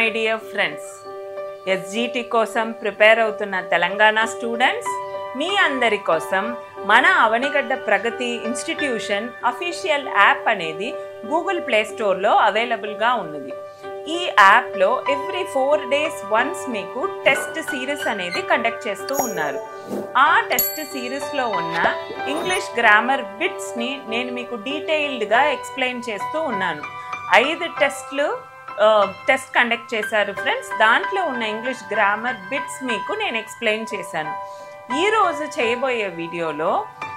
dear friends SGT కోసం prepare అవుతున్న Telangana students మీ అందరి కోసం మన Avanigadda Pragathi institution official app అనేది గూగుల్ ప్లే స్టోర్లో అవైలబుల్గా ఉన్నది ఈ యాప్లో ఎవ్రీ ఫోర్ డేస్ వన్స్ మీకు టెస్ట్ సిరీస్ అనేది కండక్ట్ చేస్తూ ఉన్నారు ఆ టెస్ట్ సిరీస్లో ఉన్న ఇంగ్లీష్ గ్రామర్ బిట్స్ని నేను మీకు డీటెయిల్డ్గా ఎక్స్ప్లెయిన్ చేస్తూ ఉన్నాను ఐదు టెస్ట్లు టెస్ట్ కండక్ట్ చేశారు ఫ్రెండ్స్ దాంట్లో ఉన్న ఇంగ్లీష్ గ్రామర్ బిట్స్ మీకు నేను ఎక్స్ప్లెయిన్ చేశాను ఈరోజు చేయబోయే వీడియోలో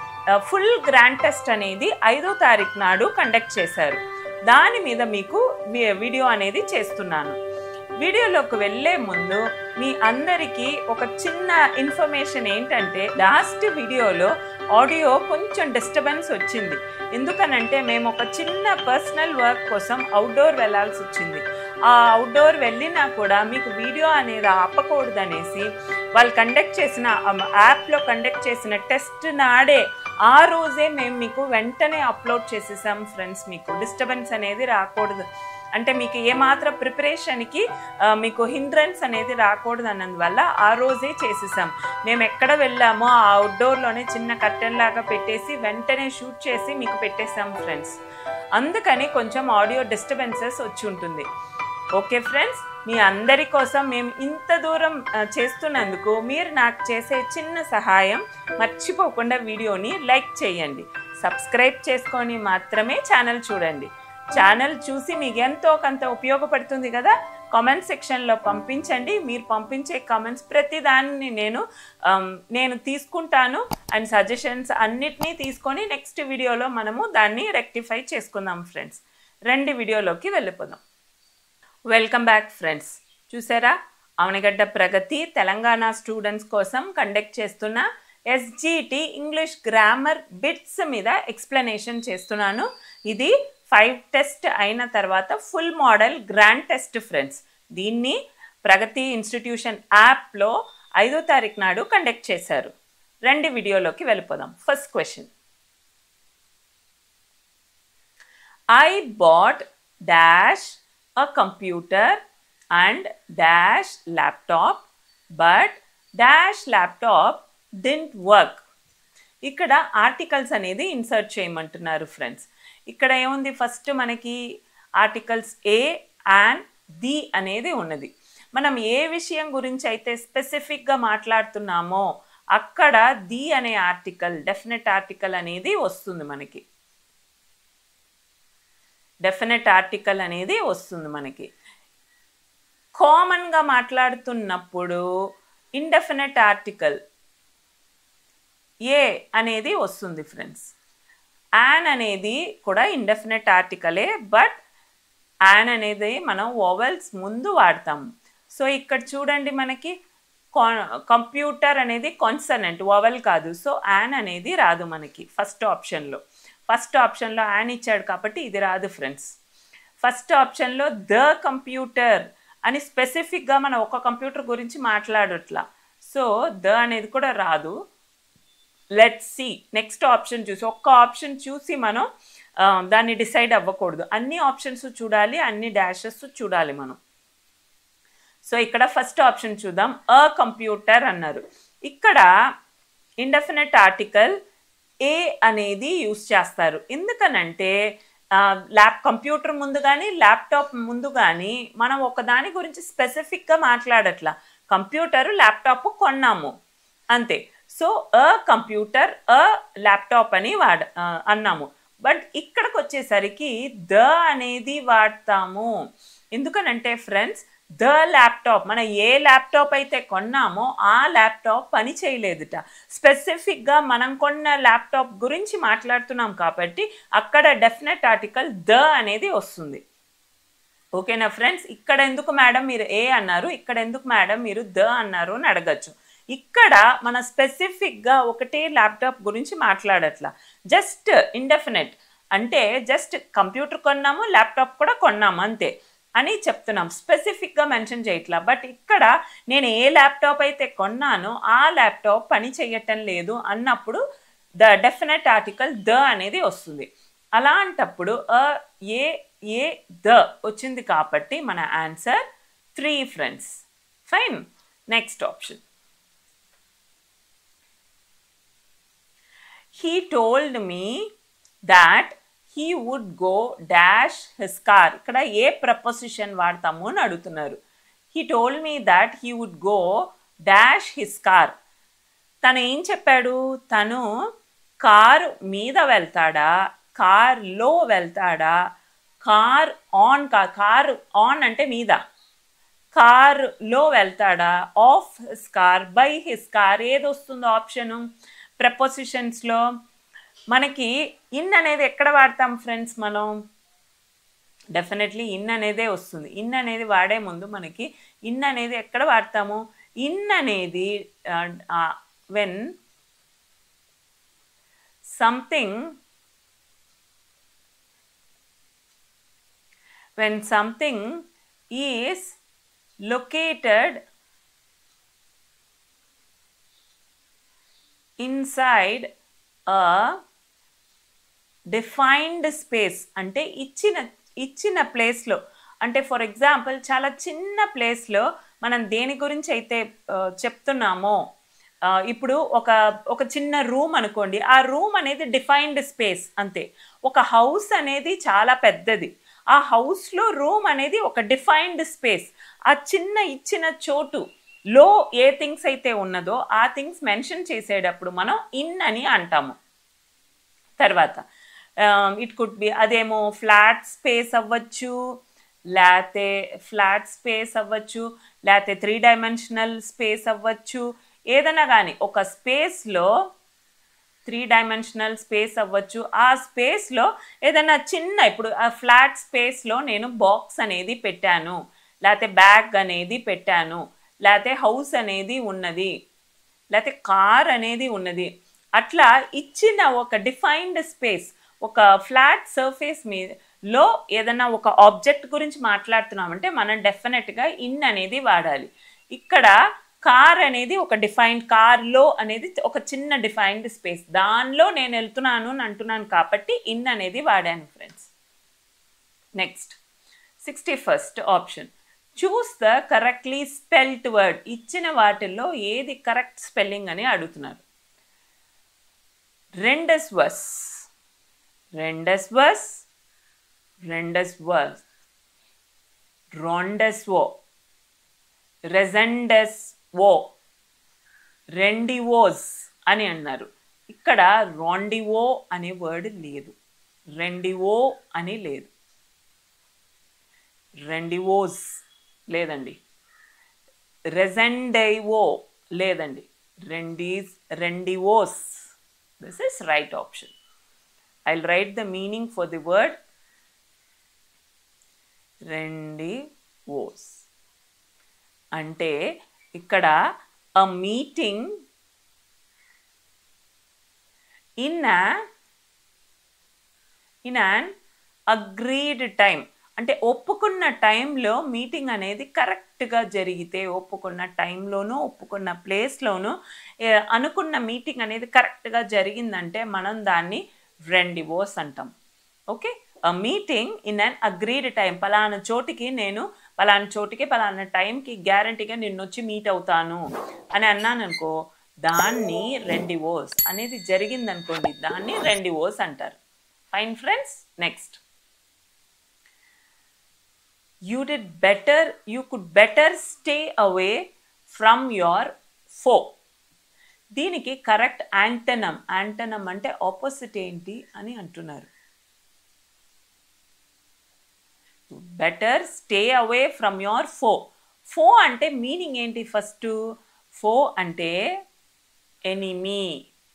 ఫుల్ గ్రాండ్ టెస్ట్ అనేది ఐదో తారీఖు నాడు కండక్ట్ చేశారు దాని మీద మీకు వీడియో అనేది చేస్తున్నాను వీడియోలోకి వెళ్ళే ముందు మీ అందరికీ ఒక చిన్న ఇన్ఫర్మేషన్ ఏంటంటే లాస్ట్ వీడియోలో ఆడియో కొంచెం డిస్టర్బెన్స్ వచ్చింది ఎందుకనంటే మేము ఒక చిన్న పర్సనల్ వర్క్ కోసం అవుట్డోర్ వెళ్ళాల్సి వచ్చింది ఆ అవుట్డోర్ వెళ్ళినా కూడా మీకు వీడియో అనేది ఆపకూడదనేసి వాళ్ళు కండక్ట్ చేసిన యాప్లో కండక్ట్ చేసిన టెస్ట్ నాడే ఆ రోజే మేము మీకు వెంటనే అప్లోడ్ చేసేసాం ఫ్రెండ్స్ మీకు డిస్టర్బెన్స్ అనేది రాకూడదు అంటే మీకు ఏమాత్రం ప్రిపరేషన్కి మీకు హిండ్రన్స్ అనేది రాకూడదు అన్నందువల్ల ఆ రోజే చేసేసాం మేము ఎక్కడ వెళ్ళామో ఆ అవుట్డోర్లోనే చిన్న కట్టెన్ లాగా పెట్టేసి వెంటనే షూట్ చేసి మీకు పెట్టేసాం ఫ్రెండ్స్ అందుకని కొంచెం ఆడియో డిస్టర్బెన్సెస్ వచ్చి ఉంటుంది ఓకే ఫ్రెండ్స్ మీ అందరి కోసం మేము ఇంత దూరం చేస్తున్నందుకు మీరు నాకు చేసే చిన్న సహాయం మర్చిపోకుండా వీడియోని లైక్ చేయండి సబ్స్క్రైబ్ చేసుకొని మాత్రమే ఛానల్ చూడండి ఛానల్ చూసి మీకు ఎంతో కొంత ఉపయోగపడుతుంది కదా కామెంట్ సెక్షన్లో పంపించండి మీరు పంపించే కామెంట్స్ ప్రతి దాన్ని నేను నేను తీసుకుంటాను అండ్ సజెషన్స్ అన్నిటినీ తీసుకొని నెక్స్ట్ వీడియోలో మనము దాన్ని రెక్టిఫై చేసుకుందాం ఫ్రెండ్స్ రెండు వీడియోలోకి వెళ్ళిపోదాం వెల్కమ్ బ్యాక్ ఫ్రెండ్స్ చూసారా అవనగడ్డ ప్రగతి తెలంగాణ స్టూడెంట్స్ కోసం కండక్ట్ చేస్తున్న ఎస్జిటి ఇంగ్లీష్ గ్రామర్ బిట్స్ మీద ఎక్స్ప్లెనేషన్ చేస్తున్నాను ఇది ఫైవ్ టెస్ట్ అయిన తర్వాత full model grand test friends దీన్ని ప్రగతి ఇన్స్టిట్యూషన్ యాప్లో ఐదో తారీఖు నాడు కండక్ట్ చేశారు రెండు వీడియోలోకి వెళ్ళిపోదాం first question I bought dash a computer and dash laptop but dash laptop didn't work ఇక్కడ ఆర్టికల్స్ అనేది ఇన్సర్ట్ చేయమంటున్నారు ఫ్రెండ్స్ ఇక్కడ ఏముంది ఫస్ట్ మనకి ఆర్టికల్స్ ఏ అండ్ ది అనేది ఉన్నది మనం ఏ విషయం గురించి అయితే స్పెసిఫిక్గా మాట్లాడుతున్నామో అక్కడ ది అనే ఆర్టికల్ డెఫినెట్ ఆర్టికల్ అనేది వస్తుంది మనకి డెఫినెట్ ఆర్టికల్ అనేది వస్తుంది మనకి కామన్గా మాట్లాడుతున్నప్పుడు ఇండెఫినెట్ ఆర్టికల్ ఏ అనేది వస్తుంది ఫ్రెండ్స్ యాన్ అనేది కూడా ఇండెఫినెట్ ఆర్టికలే బట్ యాన్ అనేది మనం ఓవెల్స్ ముందు వాడతాము సో ఇక్కడ చూడండి మనకి కంప్యూటర్ అనేది కాన్సనెంట్ ఓవెల్ కాదు సో యాన్ అనేది రాదు మనకి ఫస్ట్ ఆప్షన్లో ఫస్ట్ ఆప్షన్లో యాన్ ఇచ్చాడు కాబట్టి ఇది రాదు ఫ్రెండ్స్ ఫస్ట్ ఆప్షన్లో ద కంప్యూటర్ అని స్పెసిఫిక్గా మనం ఒక కంప్యూటర్ గురించి మాట్లాడట్లా సో ద అనేది కూడా రాదు లెట్ సి నెక్స్ట్ ఆప్షన్ చూసి ఒక్క ఆప్షన్ చూసి మనం దాన్ని డిసైడ్ అవ్వకూడదు అన్ని ఆప్షన్స్ చూడాలి అన్ని డాషెస్ చూడాలి మనం సో ఇక్కడ ఫస్ట్ ఆప్షన్ చూద్దాం అ కంప్యూటర్ అన్నారు ఇక్కడ ఇండెఫినెట్ ఆర్టికల్ ఏ అనేది యూస్ చేస్తారు ఎందుకనంటే ల్యాప్ కంప్యూటర్ ముందు కానీ ల్యాప్టాప్ ముందు కానీ మనం ఒక దాని గురించి స్పెసిఫిక్గా మాట్లాడట్లా కంప్యూటర్ ల్యాప్టాప్ కొన్నాము అంతే so a computer a laptop అని వాడ అన్నాము బట్ ఇక్కడికి వచ్చేసరికి ద అనేది వాడతాము ఎందుకనంటే ఫ్రెండ్స్ ద ల్యాప్టాప్ మనం ఏ ల్యాప్టాప్ అయితే కొన్నామో ఆ ల్యాప్టాప్ పని చేయలేదుట స్పెసిఫిక్గా మనం కొన్న ల్యాప్టాప్ గురించి మాట్లాడుతున్నాం కాబట్టి అక్కడ డెఫినెట్ ఆర్టికల్ ద అనేది వస్తుంది ఓకేనా ఫ్రెండ్స్ ఇక్కడ ఎందుకు మేడం మీరు ఏ అన్నారు ఇక్కడ ఎందుకు మేడం మీరు ద అన్నారు అని అడగచ్చు ఇక్కడ మన స్పెసిఫిక్గా ఒకటే ల్యాప్టాప్ గురించి మాట్లాడట్లా జస్ట్ ఇండెఫినెట్ అంటే జస్ట్ కంప్యూటర్ కొన్నాము ల్యాప్టాప్ కూడా కొన్నాము అంతే అని చెప్తున్నాం స్పెసిఫిక్గా మెన్షన్ చేయట్లా బట్ ఇక్కడ నేను ఏ ల్యాప్టాప్ అయితే కొన్నానో ఆ ల్యాప్టాప్ పని చేయటం లేదు అన్నప్పుడు ద డెఫినెట్ ఆర్టికల్ ద అనేది వస్తుంది అలాంటప్పుడు ఏ ఏ ద వచ్చింది కాబట్టి మన answer three friends fine next option he told me that he would go dash his car ఇక్కడ ఏ ప్రపోజిషన్ వాడతాము అని అడుగుతున్నారు he told me that he would go dash his car తను ఏం చెప్పాడు తను కారు మీద వెళ్తాడా కార్లో వెళ్తాడా కార్ ఆన్ కా కారు ఆన్ అంటే మీద కార్లో వెళ్తాడా off his car by his car ఏది వస్తుందో ఆప్షను ప్రపోజిషన్స్లో మనకి ఇన్ అనేది ఎక్కడ వాడతాం ఫ్రెండ్స్ మనం డెఫినెట్లీ ఇన్ అనేదే వస్తుంది ఇన్ అనేది వాడే ముందు మనకి ఇన్ అనేది ఎక్కడ వాడతాము ఇన్ అనేది when something when something is located inside a defined space అంటే ఇచ్చిన ఇచ్చిన ప్లేస్లో అంటే ఫర్ ఎగ్జాంపుల్ చాలా చిన్న ప్లేస్లో మనం దేని గురించి అయితే ఆ, చెప్తున్నామో ఆ, ఇప్పుడు ఒక ఒక చిన్న రూమ్ అనుకోండి ఆ రూమ్ అనేది డిఫైన్డ్ స్పేస్ అంతే ఒక హౌస్ అనేది చాలా పెద్దది ఆ హౌస్లో రూమ్ అనేది ఒక డిఫైన్డ్ స్పేస్ ఆ చిన్న ఇచ్చిన చోటు లో ఏ థింగ్స్ అయితే ఉన్నదో ఆ థింగ్స్ మెన్షన్ చేసేటప్పుడు మనం ఇన్ అని అంటాము తర్వాత ఇట్ కుడ్ బి అదేమో ఫ్లాట్ స్పేస్ అవ్వచ్చు లేతే ఫ్లాట్ స్పేస్ అవ్వచ్చు లేతే త్రీ డైమెన్షనల్ స్పేస్ అవ్వచ్చు ఏదైనా కానీ ఒక స్పేస్లో త్రీ డైమెన్షనల్ స్పేస్ అవ్వచ్చు ఆ స్పేస్లో ఏదైనా చిన్న ఇప్పుడు ఆ ఫ్లాట్ స్పేస్లో నేను బాక్స్ అనేది పెట్టాను లేకపోతే బ్యాగ్ అనేది పెట్టాను లేకపోతే హౌస్ అనేది ఉన్నది లేకపోతే కార్ అనేది ఉన్నది అట్లా ఇచ్చిన ఒక డిఫైన్డ్ స్పేస్ ఒక ఫ్లాట్ సర్ఫేస్ మీద లో ఏదైనా ఒక ఆబ్జెక్ట్ గురించి మాట్లాడుతున్నామంటే మనం డెఫినెట్గా ఇన్ అనేది వాడాలి ఇక్కడ కార్ అనేది ఒక డిఫైన్డ్ కార్లో అనేది ఒక చిన్న డిఫైన్డ్ స్పేస్ దానిలో నేను వెళ్తున్నాను అని అంటున్నాను కాబట్టి ఇన్ అనేది వాడాను friends next sixty first option choose the correctly spelt word ఇచ్చిన వాటిల్లో ఏది కరెక్ట్ స్పెల్లింగ్ అని అడుగుతున్నారు rendezvous rendezvous rendezvous rendezvous రెజెండస్ ఓ రెండివోస్ అని అన్నారు ఇక్కడ రాండివో అనే వర్డ్ లేదు రెండివో అని లేదు రెండివోస్ లేదండి రెజెండైవో లేదండి rendezvous rendezvous this is right option I write the meaning for the word rendezvous అంటే ఇక్కడ a meeting in in an agreed time అంటే ఒప్పుకున్న టైంలో మీటింగ్ అనేది కరెక్ట్గా జరిగితే ఒప్పుకున్న టైంలోనూ ఒప్పుకున్న ప్లేస్లోనూ అనుకున్న మీటింగ్ అనేది కరెక్ట్గా జరిగిందంటే మనం దాన్ని రెండివోస్ అంటాం okay meeting in an agreed time పలానా చోటికి నేను పలానా చోటికి పలానా టైంకి గ్యారంటీగా నిన్ను వచ్చి మీట్ అవుతాను అని అన్నాను అనుకో దాన్ని రెండివోస్ అనేది జరిగిందనుకోండి దాన్ని రెండివోస్ అంటారు fine friends next you did better you could better stay away from your foe దీనికి కరెక్ట్ యాంటనమ్ యాంటనమ్ అంటే ఆపోజిట్ ఏంటి అని అంటున్నారు better stay away from your foe foe అంటే మీనింగ్ ఏంటి ఫస్ట్ ఫో అంటే ఎనిమీ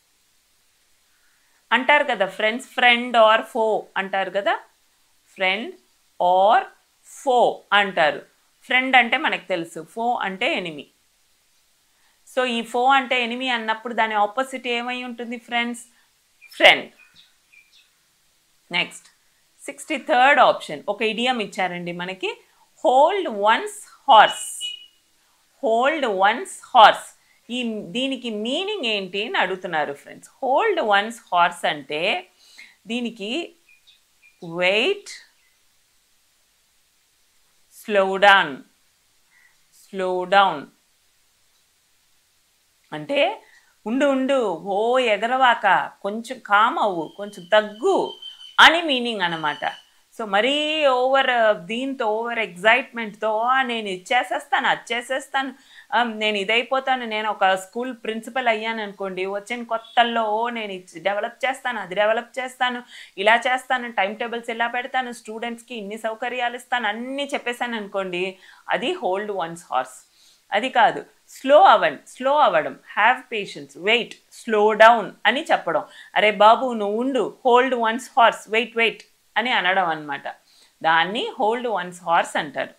అంటారు కదా ఫ్రెండ్స్ ఫ్రెండ్ ఆర్ ఫో అంటారు కదా ఫ్రెండ్ ఆర్ ఫో అంటారు ఫ్రెండ్ అంటే మనకు తెలుసు ఫో అంటే ఎనిమి సో ఈ ఫో అంటే ఎనిమి అన్నప్పుడు దాని ఆపోజిట్ ఏమై ఉంటుంది friends friend next sixty third option ఒక ఇడియం ఇచ్చారండి మనకి hold one's horse hold one's horse ఈ దీనికి మీనింగ్ ఏంటి అని అడుగుతున్నారు ఫ్రెండ్స్ హోల్డ్ వన్స్ హార్స్ అంటే దీనికి wait slow down slow down అంటే ఉండు ఉండు ఓ ఎగరవాక కొంచెం కామ్ అవ్వు కొంచెం తగ్గు అని మీనింగ్ అనమాట సో మరీ ఓవర్ దీంతో ఓవర్ ఎగ్జైట్మెంట్తో నేను ఇచ్చేసేస్తాను అది చేసేస్తాను ఆ, నేను ఇదైపోతాను నేను ఒక స్కూల్ ప్రిన్సిపల్ అయ్యాను అనుకోండి వచ్చిన కొత్తల్లో ఓ నేను ఇది డెవలప్ చేస్తాను అది డెవలప్ చేస్తాను ఇలా చేస్తాను టైం టేబుల్స్ ఇలా పెడతాను స్టూడెంట్స్కి ఇన్ని సౌకర్యాలు ఇస్తాను అన్నీ చెప్పేశాను అనుకోండి అది హోల్డ్ వన్స్ హార్స్ అది కాదు స్లో అవ్వండి స్లో అవ్వడం have patience wait slow down అని చెప్పడం అరే బాబు నువ్వు ఉండు hold one's horse wait wait అని అనడం అన్నమాట దాన్ని హోల్డ్ వన్స్ హార్స్ అంటారు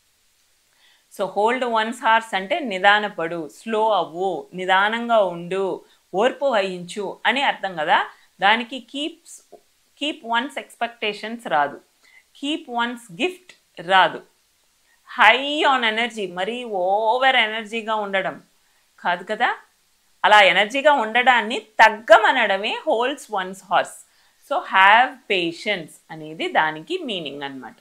సో హోల్డ్ వన్స్ హార్స్ అంటే నిదానపడు స్లో అవ్వు నిదానంగా ఉండు ఓర్పు వహించు అని అర్థం కదా దానికి కీప్స్ కీప్ వన్స్ ఎక్స్పెక్టేషన్స్ రాదు కీప్ వన్స్ గిఫ్ట్ రాదు హై ఆన్ ఎనర్జీ మరీ ఓవర్ ఎనర్జీగా ఉండడం కాదు కదా అలా ఎనర్జీగా ఉండడాన్ని తగ్గమనడమే holds one's horse so have patience అనేది దానికి మీనింగ్ అన్నమాట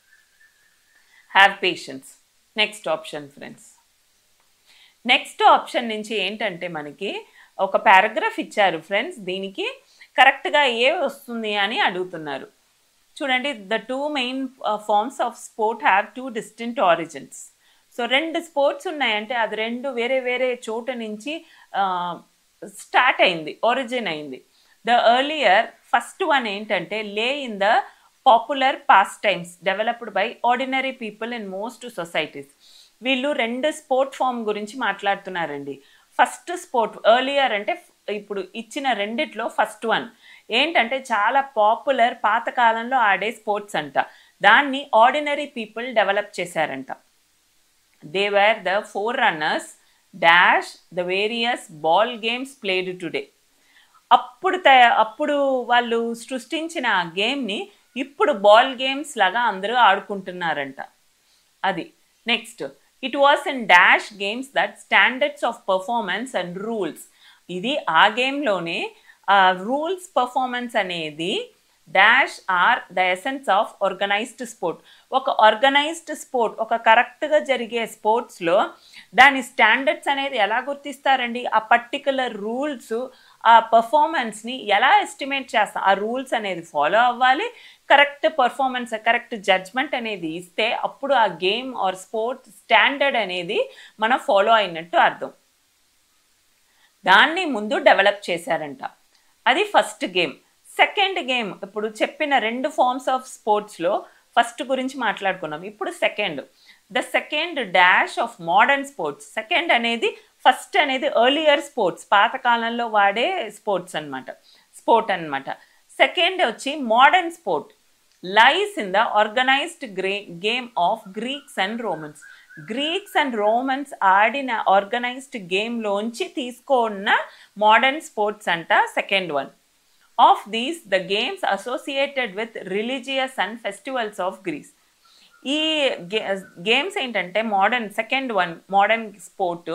have patience next option friends next option నుంచి ఏంటంటే మనకి ఒక పారాగ్రాఫ్ ఇచ్చారు ఫ్రెండ్స్ దీనికి కరెక్ట్గా ఏ వస్తుంది అని అడుగుతున్నారు చూడండి the two main forms of sport have two distinct origins so రెండు స్పోర్ట్స్ ఉన్నాయంటే అది రెండు వేరే వేరే చోట నుంచి స్టార్ట్ అయింది ఒరిజిన్ అయింది ద ఎర్లియర్ ఫస్ట్ వన్ ఏంటంటే lay in the popular pastimes developed by ordinary people in most societies వీళ్ళు రెండు స్పోర్ట్ ఫామ్ గురించి మాట్లాడుతున్నారండి ఫస్ట్ స్పోర్ట్ ఎర్లియర్ అంటే ఇప్పుడు ఇచ్చిన రెండిట్లో ఫస్ట్ వన్ ఏంటంటే చాలా పాపులర్ పాతకాలంలో ఆడే స్పోర్ట్స్ అంట దాన్ని ఆర్డినరీ పీపుల్ డెవలప్ చేశారంట they were the four forerunners dash the various ball games played today అప్పుడు తయ అప్పుడు వాళ్ళు సృష్టించిన ఆ గేమ్ని ఇప్పుడు బాల్ గేమ్స్ లాగా అందరూ ఆడుకుంటున్నారంట అది next it was in dash games that standards of performance and rules ఇది ఆ గేమ్లోనే రూల్స్ పర్ఫార్మెన్స్ అనేది dash are the essence of organised sport ఒక ఆర్గనైజ్డ్ స్పోర్ట్ ఒక కరెక్ట్గా జరిగే స్పోర్ట్స్లో దాని స్టాండర్డ్స్ అనేది ఎలా గుర్తిస్తారండి ఆ పర్టికులర్ రూల్స్ ఆ పర్ఫార్మెన్స్ని ఎలా ఎస్టిమేట్ చేస్తాం ఆ రూల్స్ అనేది ఫాలో అవ్వాలి కరెక్ట్ పర్ఫార్మెన్స్ కరెక్ట్ జడ్జ్మెంట్ అనేది ఇస్తే అప్పుడు ఆ గేమ్ ఆర్ స్పోర్ట్ స్టాండర్డ్ అనేది మనం ఫాలో అయినట్టు అర్థం దాన్ని ముందు డెవలప్ చేశారంట అది ఫస్ట్ గేమ్ సెకండ్ గేమ్ ఇప్పుడు చెప్పిన రెండు ఫార్మ్స్ ఆఫ్ స్పోర్ట్స్లో ఫస్ట్ గురించి మాట్లాడుకున్నాం ఇప్పుడు second the second dash of modern sports second అనేది ఫస్ట్ అనేది ఎర్లియర్ స్పోర్ట్స్ పాతకాలంలో వాడే స్పోర్ట్స్ అన్నమాట స్పోర్ట్ అన్నమాట సెకండ్ వచ్చి modern sport lies in the organised గ్రే game of Greeks and Romans Greeks and Romans ఆడిన ఆర్గనైజ్డ్ గేమ్లోంచి తీసుకున్న మోడర్న్ స్పోర్ట్స్ అంట second one of these the games associated with religious and festivals of Greece ఈ games ఏంటంటే modern second one modern sport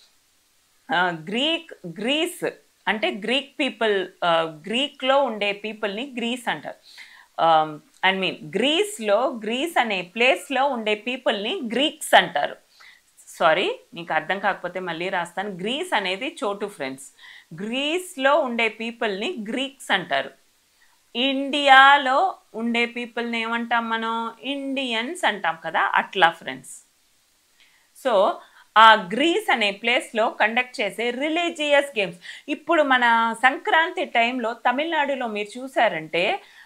Greek grace అంటే Greek people గ్రీక్లో ఉండే పీపుల్ని గ్రీస్ అంటారు ఐ మీన్ గ్రీస్లో గ్రీస్ అనే ప్లేస్లో ఉండే పీపుల్ని గ్రీక్స్ అంటారు సారీ మీకు అర్థం కాకపోతే మళ్ళీ రాస్తాను గ్రీస్ అనేది చోటు ఫ్రెండ్స్ గ్రీస్లో ఉండే పీపుల్ని గ్రీక్స్ అంటారు ఇండియాలో ఉండే పీపుల్ని ఏమంటాం మనం ఇండియన్స్ అంటాం కదా అట్లా ఫ్రెండ్స్ సో ఆ గ్రీస్ అనే ప్లేస్లో కండక్ట్ చేసే రిలీజియస్ గేమ్స్ ఇప్పుడు మన సంక్రాంతి టైంలో తమిళనాడులో మీరు చూసారంటే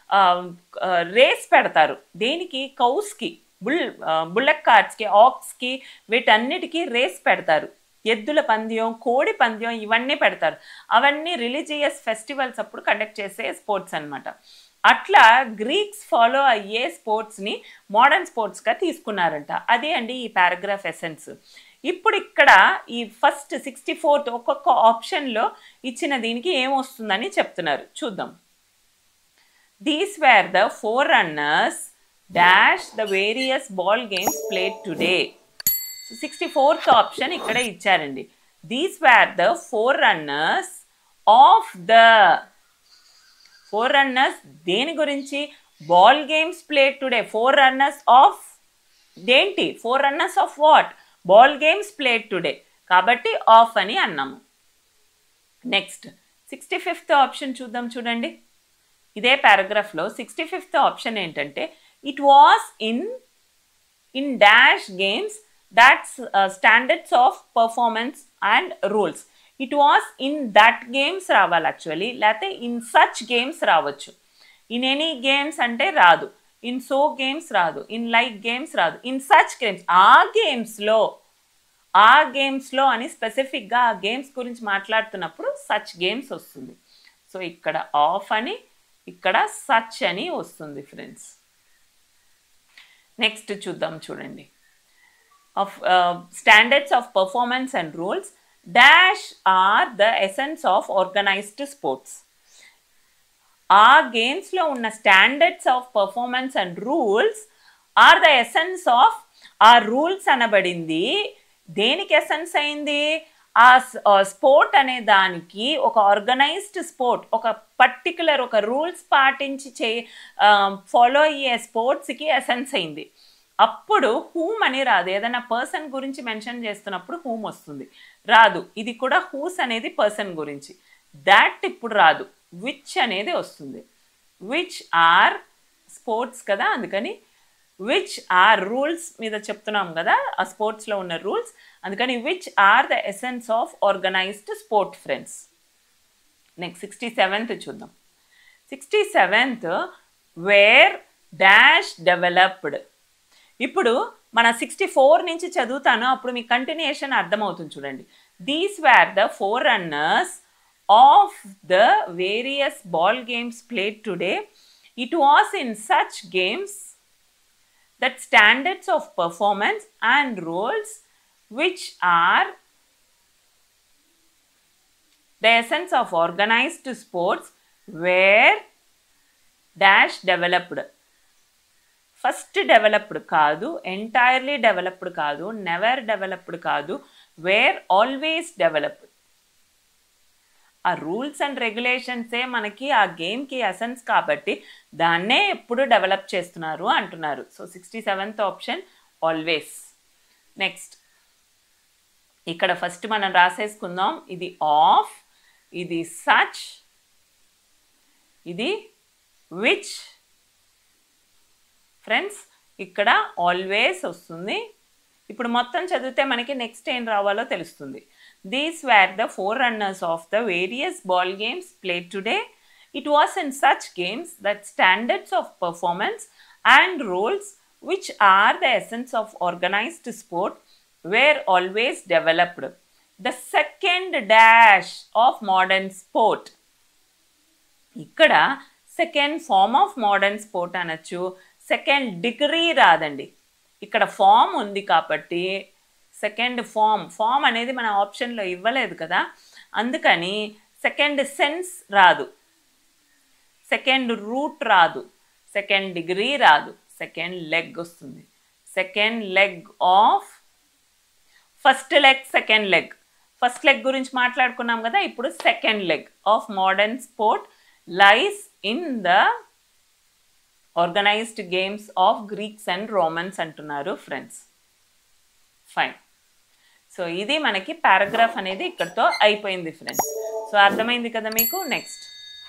రేస్ పెడతారు దేనికి కౌస్కి బుల్ బుల్లక్ కార్డ్స్కి ఆక్స్కి వీటన్నిటికీ రేస్ పెడతారు ఎద్దుల పంద్యం కోడి పంద్యం ఇవన్నీ పెడతారు అవన్నీ రిలీజియస్ ఫెస్టివల్స్ అప్పుడు కండక్ట్ చేసే స్పోర్ట్స్ అనమాట అట్లా గ్రీక్స్ ఫాలో అయ్యే స్పోర్ట్స్ని మోడర్న్ స్పోర్ట్స్గా తీసుకున్నారంట అదే అండి ఈ పారాగ్రాఫ్ ఎసెన్స్ ఇప్పుడు ఇక్కడ ఈ ఫస్ట్ సిక్స్టీ ఫోర్త్ ఒక్కొక్క ఆప్షన్లో ఇచ్చిన దీనికి ఏమొస్తుందని చెప్తున్నారు చూద్దాం these were the four forerunners dash the various ball games played today sixty fourth option ఇక్కడే ఇచ్చారండి these were the four runners of the four forerunners దేని గురించి ball games played today four runners of దేంటి four runners of what ball games played today కాబట్టి of అని అన్నాము next sixty fifth option చూద్దాం చూడండి ఇదే పారాగ్రాఫ్లో సిక్స్టీ ఫిఫ్త్ ఆప్షన్ ఏంటంటే it was in in dash games that's standards of performance and rules it was in that games రావాలి actually లేకపోతే ఇన్ సచ్ గేమ్స్ రావచ్చు ఇన్ ఎనీ గేమ్స్ అంటే రాదు ఇన్ సో గేమ్స్ రాదు ఇన్ లైక్ గేమ్స్ రాదు in such games ఆ గేమ్స్లో ఆ గేమ్స్లో అని స్పెసిఫిక్గా ఆ గేమ్స్ గురించి మాట్లాడుతున్నప్పుడు సచ్ గేమ్స్ వస్తుంది సో ఇక్కడ ఆఫ్ అని ఇక్కడ సచ్ అని వస్తుంది ఫ్రెండ్స్ నెక్స్ట్ చూద్దాం చూడండి of standards of performance and rules dash are the essence of organised sports ఆ గేమ్స్లో ఉన్న standards of performance and rules are the essence of ఆ రూల్స్ అనబడింది దేనికి ఎసెన్స్ అయింది ఆ స్పోర్ట్ అనే దానికి ఒక ఆర్గనైజ్డ్ స్పోర్ట్ ఒక పర్టికులర్ ఒక రూల్స్ పాటించి చే ఫాలో అయ్యే స్పోర్ట్స్కి ఎసెన్స్ అయింది అప్పుడు హూమ్ అని రాదు ఏదైనా పర్సన్ గురించి మెన్షన్ చేస్తున్నప్పుడు హూమ్ వస్తుంది రాదు ఇది కూడా హూస్ అనేది పర్సన్ గురించి దాట్ ఇప్పుడు రాదు విచ్ అనేది వస్తుంది విచ్ ఆర్ స్పోర్ట్స్ కదా అందుకని విచ్ ఆర్ రూల్స్ మీద చెప్తున్నాం కదా ఆ స్పోర్ట్స్లో ఉన్న రూల్స్ అందుకని which are the essence of organised sport friends next sixty seventh చూద్దాం sixty seventh were dash developed ఇప్పుడు మన సిక్స్టీ ఫోర్ నుంచి చదువుతాను అప్పుడు మీ కంటిన్యూషన్ అర్థమవుతుంది చూడండి these were the four runners of the various ball games played today it was in such games that standards of performance and roles which are the essence of organized sports were dash developed first developed కాదు entirely developed కాదు never developed కాదు were always developed ఆ rules and రెగ్యులేషన్సే మనకి ఆ గేమ్కి essence కాబట్టి దాన్నే ఎప్పుడు డెవలప్ చేస్తున్నారు అంటున్నారు so sixty seventh option always next ఇక్కడ ఫస్ట్ మనం రాసేసుకుందాం ఇది ఆఫ్ ఇది సచ్ ఇది విచ్ ఫ్రెండ్స్ ఇక్కడ ఆల్వేస్ వస్తుంది ఇప్పుడు మొత్తం చదివితే మనకి నెక్స్ట్ ఏం రావాలో తెలుస్తుంది these were the four runners of the various ball games played today it was in such games that standards of performance and rules which are the essence of organised sport were always developed the second dash of modern sport ఇక్కడ second form of modern sport అనొచ్చు second degree రాదండి ఇక్కడ form ఉంది కాబట్టి second form form అనేది మన ఆప్షన్లో ఇవ్వలేదు కదా అందుకని సెకండ్ సెన్స్ రాదు సెకండ్ రూట్ రాదు సెకండ్ డిగ్రీ రాదు సెకండ్ లెగ్ వస్తుంది second leg of first leg second leg first leg గురించి మాట్లాడుకున్నాం కదా ఇప్పుడు second leg of modern sport lies in the organised games of Greeks and Romans అంటున్నారు friends fine so ఇది మనకి పారాగ్రాఫ్ అనేది ఇక్కడితో అయిపోయింది ఫ్రెండ్స్ సో అర్థమైంది కదా మీకు next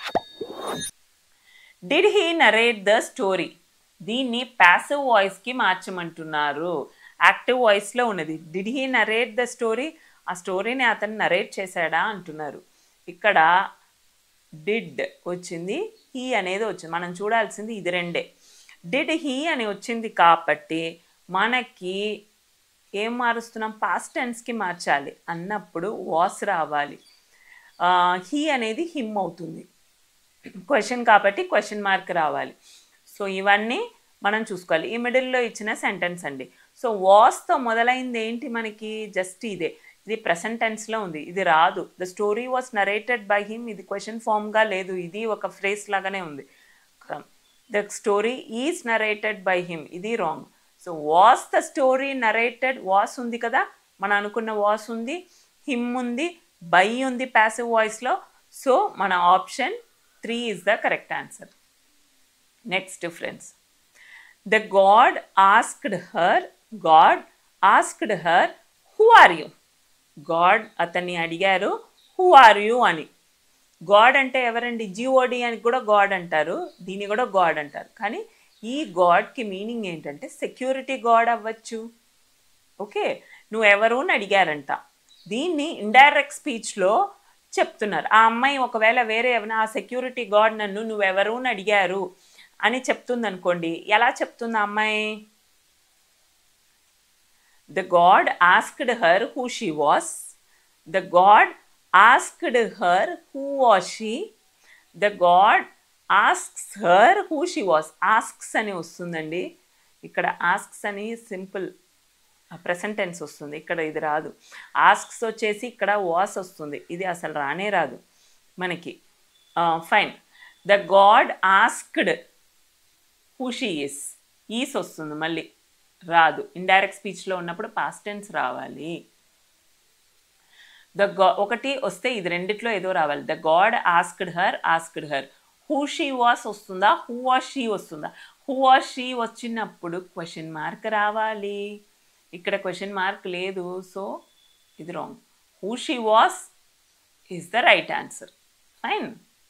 did he narrate the story దీన్ని ప్యాసివ్ వాయిస్కి మార్చమంటున్నారు యాక్టివ్ వాయిస్లో ఉన్నది did he narrate the story ఆ స్టోరీని అతను నరేట్ చేశాడా అంటున్నారు ఇక్కడ డిడ్ వచ్చింది హీ అనేది వచ్చింది మనం చూడాల్సింది ఇది రెండే డిడ్ హీ అని వచ్చింది కాబట్టి మనకి ఏం మారుస్తున్నాం పాస్ట్ టెన్స్కి మార్చాలి అన్నప్పుడు వాస్ రావాలి హీ అనేది హిమ్ అవుతుంది క్వశ్చన్ కాబట్టి క్వశ్చన్ మార్క్ రావాలి సో ఇవన్నీ మనం చూసుకోవాలి ఈ మిడిల్లో ఇచ్చిన సెంటెన్స్ అండి సో వాస్తో మొదలైంది ఏంటి మనకి జస్ట్ ఇదే ఇది ప్రజెంట్ టెన్స్లో ఉంది ఇది రాదు the story was narrated by him ఇది క్వశ్చన్ ఫామ్గా లేదు ఇది ఒక ఫ్రేస్ లాగానే ఉంది the story is narrated by him ఇది wrong so was the story narrated was ఉంది కదా మనం అనుకున్న వాస్ ఉంది హిమ్ ఉంది బై ఉంది ప్యాసివ్ వాయిస్లో సో మన option three is the correct answer next friends the god asked her god asked her who are you god అతన్ని అడిగారు హూ ఆర్ యూ అని గాడ్ అంటే ఎవరండి జిఓడి అని కూడా గాడ్ అంటారు దీన్ని కూడా గాడ్ అంటారు కానీ ఈ గాడ్కి మీనింగ్ ఏంటంటే సెక్యూరిటీ గాడ్ అవ్వచ్చు ఓకే నువ్వెవరు అని అడిగారంట దీన్ని ఇండైరెక్ట్ స్పీచ్లో చెప్తున్నారు ఆ అమ్మాయి ఒకవేళ వేరే ఏమైనా ఆ సెక్యూరిటీ గాడ్ నన్ను నువ్వెవరు అని అడిగారు అని చెప్తుంది అనుకోండి ఎలా చెప్తుంది ఆ అమ్మాయి the god asked her who she was the god asked her who was she the god asks her who she was asks అని వస్తుందండి ఇక్కడ ఆస్క్స్ అని సింపుల్ ప్రెసెంట్ టెన్స్ వస్తుంది ఇక్కడ ఇది రాదు ఆస్క్స్ వచ్చేసి ఇక్కడ వాస్ వస్తుంది ఇది అసలు రానే రాదు మనకి fine the god asked who she is is వస్తుంది మళ్ళీ రాదు ఇండైరెక్ట్ స్పీచ్లో ఉన్నప్పుడు పాస్ట్ టెన్స్ రావాలి ద గా ఒకటి వస్తే ఇది రెండిట్లో ఏదో రావాలి the god asked her asked her who she was వస్తుందా హూ వాస్ షీ వస్తుందా హూ వాస్ షీ వచ్చినప్పుడు క్వశ్చన్ మార్క్ రావాలి ఇక్కడ క్వశ్చన్ మార్క్ లేదు సో ఇది wrong who she was is the right answer fine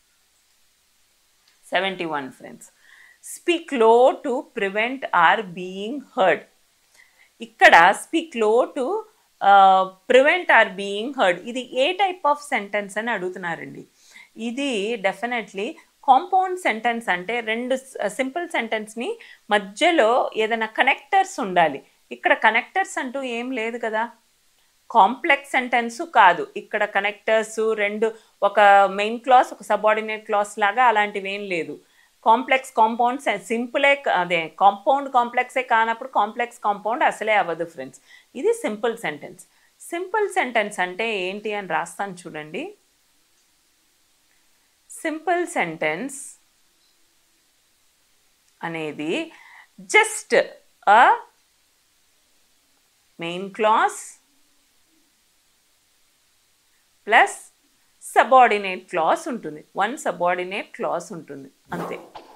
seventy one friends speak low to prevent our being heard ఇక్కడ speak low to prevent our being heard ఇది ఏ type of sentence అని అడుగుతున్నారండి ఇది definitely compound sentence అంటే రెండు simple సెంటెన్స్ని మధ్యలో ఏదైనా కనెక్టర్స్ ఉండాలి ఇక్కడ కనెక్టర్స్ అంటూ ఏం లేదు కదా కాంప్లెక్స్ సెంటెన్స్ కాదు ఇక్కడ కనెక్టర్స్ రెండు ఒక మెయిన్ క్లాస్ ఒక సబార్డినేట్ క్లాస్ లాగా అలాంటివి ఏం లేదు కాంప్లెక్స్ కాంపౌండ్స్ సింపులే అదే కాంపౌండ్ కాంప్లెక్సే కానప్పుడు కాంప్లెక్స్ కాంపౌండ్ అసలే అవ్వదు ఫ్రెండ్స్ ఇది సింపుల్ సెంటెన్స్ సింపుల్ సెంటెన్స్ అంటే ఏంటి అని రాస్తాను చూడండి సింపుల్ సెంటెన్స్ అనేది just uh main clause plus subordinate clause ఉంటుంది వన్ సబార్డినేట్ క్లాస్ ఉంటుంది అంతే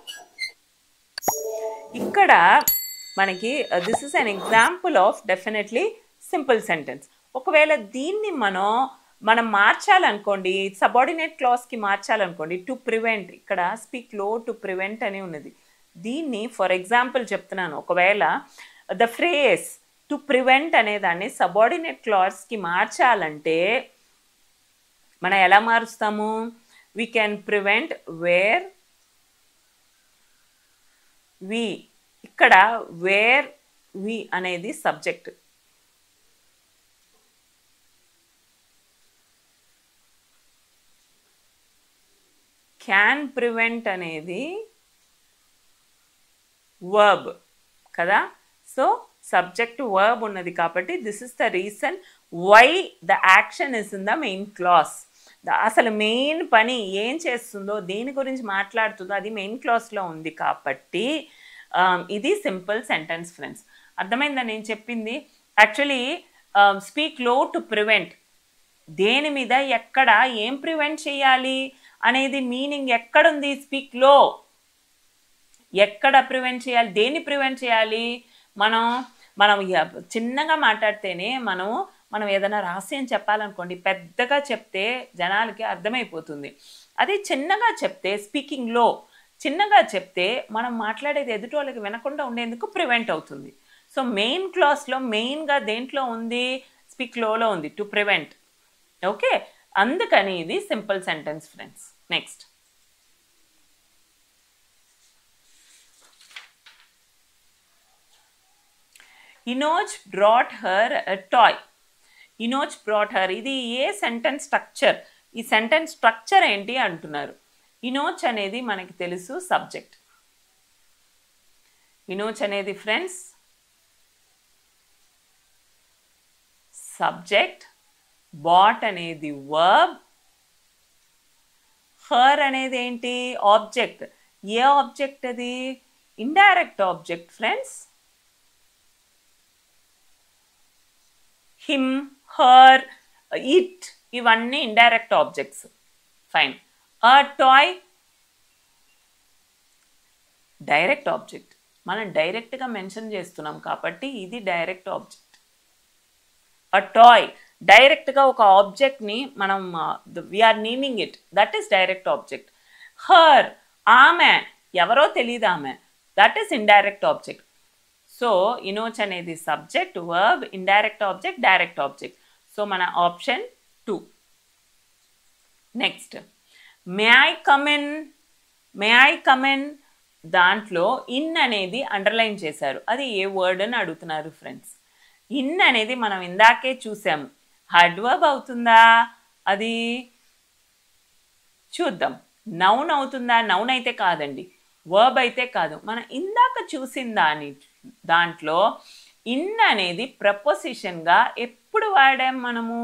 ఇక్కడ మనకి this is an example of definitely simple sentence ఒకవేళ దీన్ని మనం మనం మార్చాలనుకోండి సబార్డినేట్ క్లాస్కి మార్చాలనుకోండి టు ప్రివెంట్ ఇక్కడ స్పీక్ లో టు ప్రివెంట్ అని ఉన్నది దీన్ని ఫర్ ఎగ్జాంపుల్ చెప్తున్నాను ఒకవేళ ద ఫ్రేస్ టు ప్రివెంట్ అనే దాన్ని సబార్డినేట్ క్లాస్కి మార్చాలంటే మనం ఎలా మారుస్తాము we can prevent where we ఇక్కడ వేర్ వి అనేది సబ్జెక్ట్ క్యాన్ ప్రివెంట్ అనేది వర్బ్ కదా సో సబ్జెక్ట్ వర్బ్ ఉన్నది కాబట్టి this is the reason why the action is in the main clause అసలు మెయిన్ పని ఏం చేస్తుందో దేని గురించి మాట్లాడుతుందో అది మెయిన్ క్లాస్లో ఉంది కాబట్టి ఇది సింపుల్ సెంటెన్స్ ఫ్రెండ్స్ అర్థమైందా నేను చెప్పింది actually speak low to prevent దేని మీద ఎక్కడ ఏం ప్రివెంట్ చేయాలి అనేది మీనింగ్ ఎక్కడుంది స్పీక్ లో ఎక్కడ ప్రివెంట్ చేయాలి దేన్ని ప్రివెంట్ చేయాలి మనం మనం చిన్నగా మాట్లాడితేనే మనం మనం ఏదైనా రహస్యం చెప్పాలనుకోండి పెద్దగా చెప్తే జనాలకి అర్థమైపోతుంది అదే చిన్నగా చెప్తే స్పీకింగ్లో చిన్నగా చెప్తే మనం మాట్లాడేది ఎదుటి వాళ్ళకి వినకుండా ఉండేందుకు ప్రివెంట్ అవుతుంది సో మెయిన్ క్లాస్లో మెయిన్గా దేంట్లో ఉంది స్పీక్ లోలో ఉంది టు ప్రివెంట్ ఓకే అందుకని ఇది simple sentence friends next Enoch brought her toy Enoch brought her ఇది ఏ సెంటెన్స్ స్ట్రక్చర్ ఈ సెంటెన్స్ స్ట్రక్చర్ ఏంటి అంటున్నారు ఇనోచ్ అనేది మనకి తెలుసు సబ్జెక్ట్ ఇనోచ్ అనేది ఫ్రెండ్స్ సబ్జెక్ట్ బాట్ అనేది వర్బ్ హర్ అనేది ఏంటి ఆబ్జెక్ట్ ఏ ఆబ్జెక్ట్ అది indirect object friends him her it ఇవన్నీ indirect objects fine uh toy direct object మనం డైరెక్ట్గా మెన్షన్ చేస్తున్నాం కాబట్టి ఇది డైరెక్ట్ ఆబ్జెక్ట్ అ టాయ్ డైరెక్ట్గా ఒక ఆబ్జెక్ట్ని మనం we are naming it that is direct object her ఆమె ఎవరో తెలియదు ఆమె that is indirect object so Enoch అనేది subject verb indirect object direct object so మన option two next may I come in may I come in దాంట్లో ఇన్ అనేది underline చేశారు అది ఏ వర్డ్ అని అడుగుతున్నారు ఫ్రెండ్స్ ఇన్ అనేది మనం ఇందాకే చూసాము హార్డ్ వర్బ్ అవుతుందా అది చూద్దాం నౌన్ అవుతుందా నౌన్ అయితే కాదండి వర్బ్ అయితే కాదు మనం ఇందాక చూసిన దాని దాంట్లో ఇన్ అనేది ప్రపోజిషన్గా ఎప్పుడు వాడాం మనము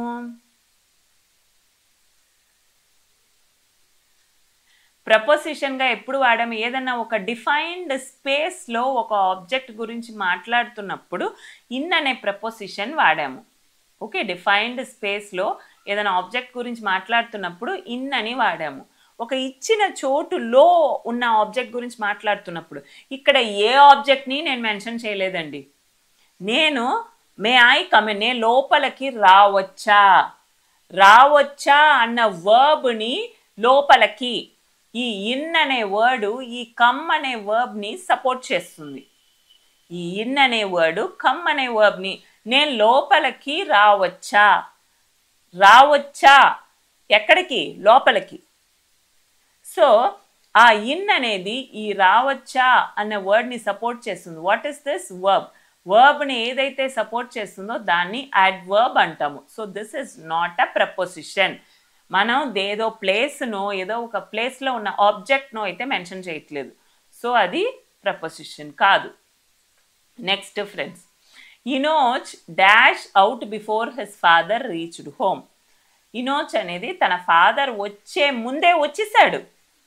ప్రపోజిషన్గా ఎప్పుడు వాడాము ఏదన్నా ఒక డిఫైన్డ్ స్పేస్లో ఒక ఆబ్జెక్ట్ గురించి మాట్లాడుతున్నప్పుడు ఇన్ అనే ప్రపోజిషన్ వాడాము ఓకే డిఫైన్డ్ స్పేస్లో ఏదైనా ఆబ్జెక్ట్ గురించి మాట్లాడుతున్నప్పుడు ఇన్ అని వాడాము ఒక ఇచ్చిన చోటులో ఉన్న ఆబ్జెక్ట్ గురించి మాట్లాడుతున్నప్పుడు ఇక్కడ ఏ ఆబ్జెక్ట్ని నేను మెన్షన్ చేయలేదండి నేను మే ఐ కమె నే లోపలికి రావచ్చా రావచ్చా అన్న వర్బ్ని లోపలికి ఈ ఇన్ అనే వర్డు ఈ కమ్ అనే వర్బ్ని సపోర్ట్ చేస్తుంది ఈ ఇన్ అనే వర్డు కమ్ అనే వర్బ్ని నేను లోపలికి రావచ్చా రావచ్చా ఎక్కడికి లోపలికి సో ఆ ఇన్ అనేది ఈ రావచ్చా అనే వర్డ్ని సపోర్ట్ చేస్తుంది వాట్ ఈస్ దిస్ వర్బ్ వర్బ్ని ఏదైతే సపోర్ట్ చేస్తుందో దాన్ని అడ్వర్బ్ అంటాము so this is not a preposition మనం ఏదో ప్లేస్నో ఏదో ఒక ప్లేస్లో ఉన్న ఆబ్జెక్ట్నో అయితే మెన్షన్ చేయట్లేదు సో అది ప్రపోజిషన్ కాదు next friends Enoch dash out before his father reached home Enoch అనేది తన ఫాదర్ వచ్చే ముందే వచ్చేసాడు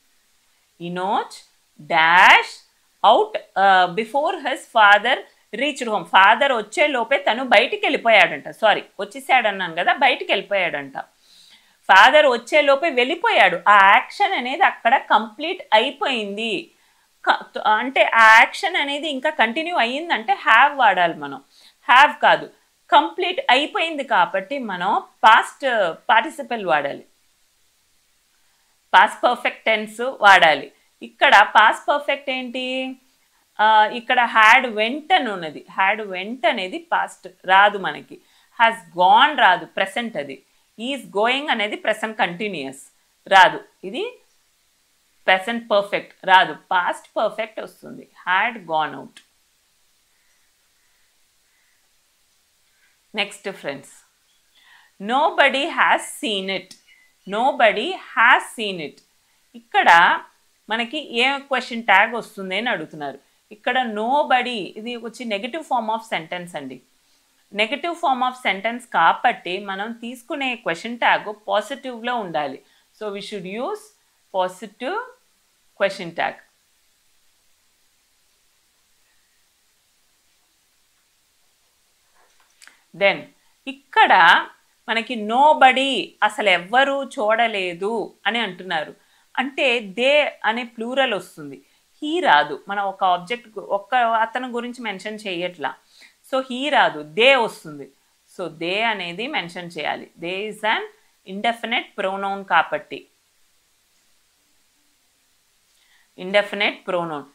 Enoch dash out before his father reached home father వచ్చే లోపే తను బయటికి వెళ్ళిపోయాడంట సారీ వచ్చేసాడు అన్నాను కదా బయటికి వెళ్ళిపోయాడంట ఫాదర్ వచ్చే లోపే వెళ్ళిపోయాడు ఆ యాక్షన్ అనేది అక్కడ కంప్లీట్ అయిపోయింది అంటే ఆ యాక్షన్ అనేది ఇంకా కంటిన్యూ అయ్యిందంటే హ్యావ్ వాడాలి మనం హ్యావ్ కాదు కంప్లీట్ అయిపోయింది కాబట్టి మనం పాస్ట్ పార్టిసిపల్ వాడాలి పాస్ట్ పర్ఫెక్ట్ టెన్స్ వాడాలి ఇక్కడ పాస్ట్ పర్ఫెక్ట్ ఏంటి ఇక్కడ హ్యాడ్ వెంట్ అని ఉన్నది హ్యాడ్ వెంట్ అనేది పాస్ట్ రాదు మనకి హ్యాస్ గాన్ రాదు ప్రెసెంట్ అది ఈజ్ గోయింగ్ అనేది ప్రెసెంట్ కంటిన్యూస్ రాదు ఇది ప్రెసెంట్ పర్ఫెక్ట్ రాదు పాస్ట్ పర్ఫెక్ట్ వస్తుంది had gone out next friends nobody has seen it nobody has seen it ఇక్కడ మనకి ఏ క్వశ్చన్ ట్యాగ్ వస్తుంది అని అడుగుతున్నారు ఇక్కడ నో బడీ ఇది వచ్చి నెగిటివ్ ఫార్మ్ ఆఫ్ సెంటెన్స్ అండి నెగటివ్ ఫార్మ్ ఆఫ్ సెంటెన్స్ కాబట్టి మనం తీసుకునే క్వశ్చన్ ట్యాగ్ పాజిటివ్లో ఉండాలి so we should use positive question tag then ఇక్కడ మనకి నో బడీ అసలు ఎవ్వరూ చూడలేదు అని అంటున్నారు అంటే దే అనే ప్లూరల్ వస్తుంది హీ రాదు మనం ఒక ఆబ్జెక్ట్ ఒక్క అతని గురించి మెన్షన్ చేయట్లా సో హీ రాదు దే వస్తుంది సో దే అనేది మెన్షన్ చేయాలి they is an indefinite pronoun కాబట్టి ఇండెఫినెట్ ప్రొనౌన్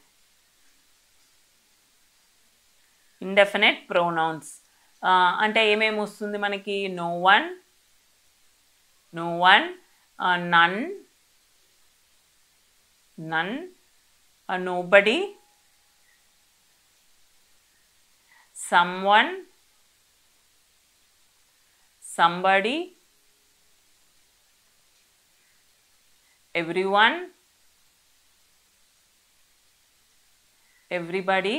ఇండెఫినెట్ ప్రొనౌన్స్ అంటే ఏమేమి వస్తుంది మనకి no one no one none none nobody someone somebody everyone everybody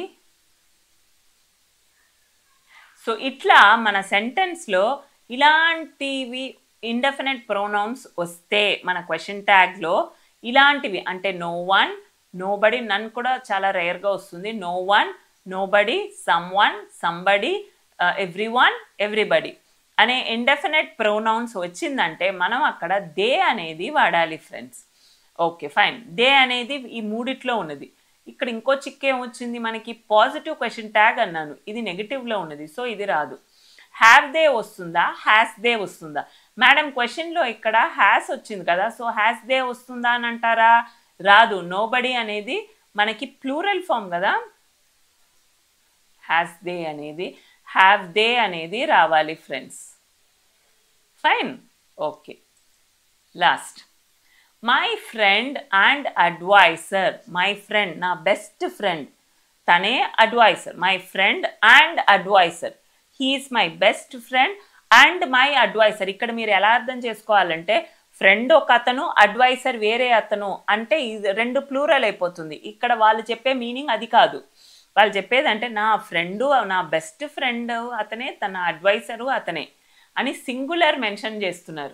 so ఇట్లా మన సెంటెన్స్లో ఇలాంటివి ఇండెఫినెట్ ప్రొనౌన్స్ వస్తే మన క్వశ్చన్ ట్యాగ్లో ఇలాంటివి అంటే no one nobody none కూడా చాలా రేర్గా వస్తుంది no one nobody someone somebody everyone everybody అనే ఇండెఫినెట్ ప్రొనౌన్స్ వచ్చిందంటే మనం అక్కడ దే అనేది వాడాలి ఫ్రెండ్స్ ఓకే ఫైన్ దే అనేది ఈ మూడిట్లో ఉన్నది ఇక్కడ ఇంకో చిక్కేం వచ్చింది మనకి పాజిటివ్ క్వశ్చన్ ట్యాగ్ అన్నాను ఇది నెగిటివ్లో ఉన్నది సో ఇది రాదు హ్యావ్ దే వస్తుందా హ్యాస్ దే వస్తుందా మేడం క్వశ్చన్లో ఇక్కడ హ్యాస్ వచ్చింది కదా సో హ్యాస్ దే వస్తుందా అని అంటారా రాదు నోబడి అనేది మనకి ప్లూరల్ ఫామ్ కదా హ్యాస్ దే అనేది హ్యావ్ దే అనేది రావాలి friends fine okay last my friend and adviser my friend నా బెస్ట్ ఫ్రెండ్ తనే adviser my friend and adviser he is my best friend and my adviser ఇక్కడ మీరు ఎలా అర్థం చేసుకోవాలంటే ఫ్రెండ్ ఒక అతను అడ్వైసర్ వేరే అతను అంటే ఇది రెండు ప్లూరల్ అయిపోతుంది ఇక్కడ వాళ్ళు చెప్పే మీనింగ్ అది కాదు వాళ్ళు చెప్పేది అంటే నా ఫ్రెండు నా బెస్ట్ ఫ్రెండ్ అతనే తన అడ్వైసరు అతనే అని సింగులర్ మెన్షన్ చేస్తున్నారు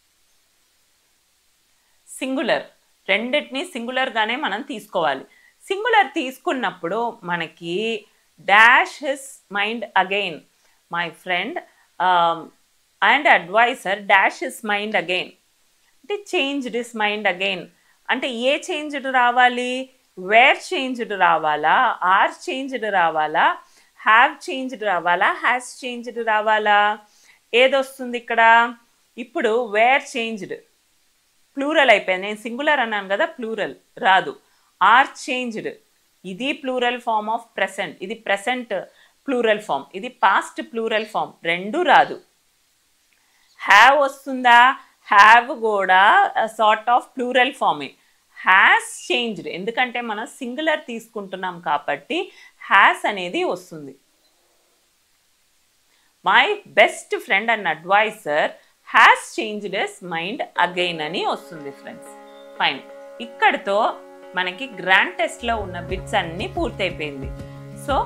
సింగులర్ రెండింటిని సింగులర్గానే మనం తీసుకోవాలి సింగులర్ తీసుకున్నప్పుడు మనకి dash his mind again my friend and adviser dash his mind again అంటే చేంజ్డ్ హిస్ మైండ్ అగైన్ అంటే ఏ చేంజ్డ్ రావాలి వేర్ చేంజ్డ్ రావాలా ఆర్ చేంజ్డ్ రావాలా హ్యావ్ చేంజ్డ్ రావాలా హ్యాస్ చేంజ్డ్ రావాలా ఏదొస్తుంది ఇక్కడ ఇప్పుడు వేర్ చేంజ్డ్ ప్లూరల్ అయిపోయింది నేను సింగులర్ అన్నాను కదా ప్లూరల్ రాదు ఆర్ చేంజ్డ్ ఇది ప్లూరల్ ఫామ్ ఆఫ్ ప్రెసెంట్ ఇది ప్రెసెంట్ ప్లూరల్ ఫామ్ ఇది పాస్ట్ ప్లూరల్ ఫామ్ రెండు రాదు హ్యావ్ వస్తుందా హ్యావ్ కూడా సార్ట్ ఆఫ్ ప్లూరల్ ఫామే హ్యాస్ చేంజ్డ్ ఎందుకంటే మనం సింగులర్ తీసుకుంటున్నాం కాబట్టి హ్యాస్ అనేది వస్తుంది my best friend and adviser has changed his mind again అని వస్తుంది ఫ్రెండ్స్ ఫైన్ ఇక్కడితో మనకి గ్రాండ్ టెస్ట్లో ఉన్న బిట్స్ అన్నీ పూర్తయిపోయింది so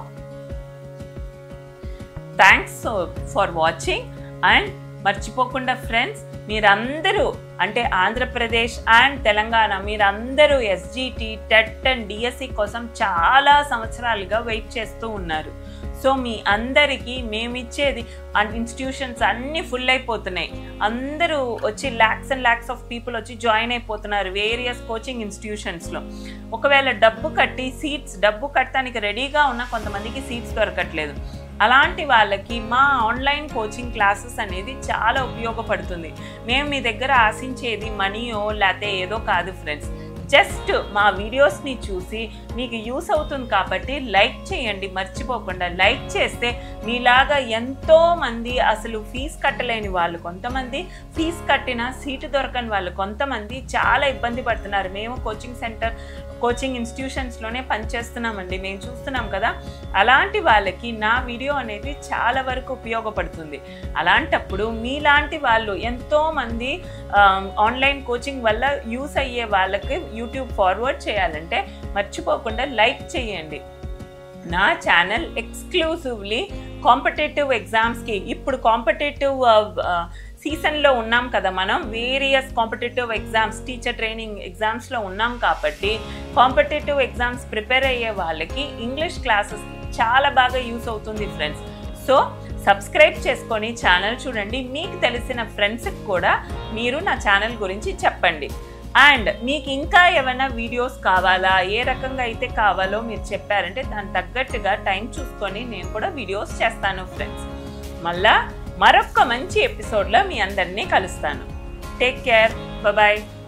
thanks for watching and మర్చిపోకుండా ఫ్రెండ్స్ మీరందరూ అంటే ఆంధ్రప్రదేశ్ అండ్ తెలంగాణ మీరందరూ ఎస్జిటి టెట్ అండ్ డిఎస్సి కోసం చాలా సంవత్సరాలుగా వెయిట్ చేస్తూ ఉన్నారు సో మీ అందరికీ మేమిచ్చేది ఇన్స్టిట్యూషన్స్ అన్నీ ఫుల్ అయిపోతున్నాయి అందరూ వచ్చి lakhs and lakhs of people వచ్చి జాయిన్ అయిపోతున్నారు వేరియస్ కోచింగ్ ఇన్స్టిట్యూషన్స్లో ఒకవేళ డబ్బు కట్టి సీట్స్ డబ్బు కట్టడానికి రెడీగా ఉన్న కొంతమందికి సీట్స్ దొరకట్లేదు అలాంటి వాళ్ళకి మా ఆన్లైన్ కోచింగ్ క్లాసెస్ అనేది చాలా ఉపయోగపడుతుంది మేము మీ దగ్గర ఆశించేది మనీయో లేకపోతే ఏదో కాదు ఫ్రెండ్స్ జస్ట్ మా వీడియోస్ని చూసి మీకు యూస్ అవుతుంది కాబట్టి లైక్ చేయండి మర్చిపోకుండా లైక్ చేస్తే మీలాగా ఎంతో మంది అసలు ఫీజు కట్టలేని వాళ్ళు కొంతమంది ఫీజు కట్టిన సీటు దొరకని వాళ్ళు కొంతమంది చాలా ఇబ్బంది పడుతున్నారు మేము కోచింగ్ సెంటర్ కోచింగ్ ఇన్స్టిట్యూషన్స్లోనే పనిచేస్తున్నామండి మేము చూస్తున్నాం కదా అలాంటి వాళ్ళకి నా వీడియో అనేది చాలా వరకు ఉపయోగపడుతుంది అలాంటప్పుడు మీలాంటి వాళ్ళు ఎంతోమంది ఆన్లైన్ కోచింగ్ వల్ల యూస్ అయ్యే వాళ్ళకి యూట్యూబ్ ఫార్వర్డ్ చేయాలంటే మర్చిపోకుండా లైక్ చేయండి నా ఛానల్ ఎక్స్క్లూజివ్లీ కాంపిటేటివ్ ఎగ్జామ్స్కి ఇప్పుడు కాంపిటేటివ్ సీజన్లో ఉన్నాం కదా మనం various competitive exams teacher training ఎగ్జామ్స్లో ఉన్నాం కాబట్టి కాంపిటేటివ్ ఎగ్జామ్స్ ప్రిపేర్ అయ్యే వాళ్ళకి ఇంగ్లీష్ క్లాసెస్ చాలా బాగా యూస్ అవుతుంది ఫ్రెండ్స్ సో సబ్స్క్రైబ్ చేసుకొని ఛానల్ చూడండి మీకు తెలిసిన ఫ్రెండ్స్కి కూడా మీరు నా ఛానల్ గురించి చెప్పండి అండ్ మీకు ఇంకా ఏమైనా వీడియోస్ కావాలా ఏ రకంగా అయితే కావాలో మీరు చెప్పారంటే దానికి తగ్గట్టుగా టైం చూసుకొని నేను కూడా వీడియోస్ చేస్తాను ఫ్రెండ్స్ మళ్ళా మరొక మంచి ఎపిసోడ్లో మీ అందరినీ కలుస్తాను టేక్ కేర్ బాయ్